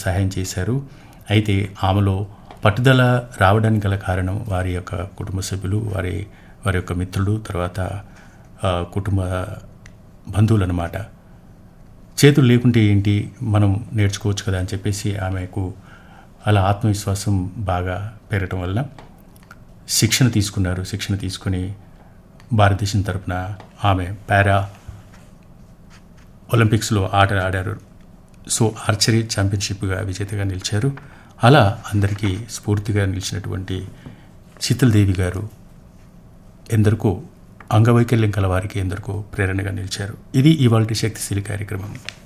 సహాయం చేశారు అయితే ఆమెలో పట్టుదల రావడానికి గల కారణం వారి యొక్క కుటుంబ సభ్యులు వారి వారి యొక్క మిత్రులు తర్వాత ఆ, కుటుంబ బంధువులు అన్నమాట చేతులు లేకుంటే ఏంటి మనం నేర్చుకోవచ్చు కదా అని చెప్పేసి ఆమెకు అలా ఆత్మవిశ్వాసం బాగా పెరగటం వల్ల శిక్షణ తీసుకున్నారు శిక్షణ తీసుకుని భారతదేశం తరపున ఆమె పారా ఒలింపిక్స్లో ఆట ఆడారు సో ఆర్చరీ ఛాంపియన్షిప్గా విజేతగా నిలిచారు అలా అందరికీ స్ఫూర్తిగా నిలిచినటువంటి శీతల్దేవి గారు ఎందరికో అంగవైకల్యం కల వారికి ఎందరికో ప్రేరణగా నిలిచారు ఇది ఇవాళ శక్తిశీలి కార్యక్రమం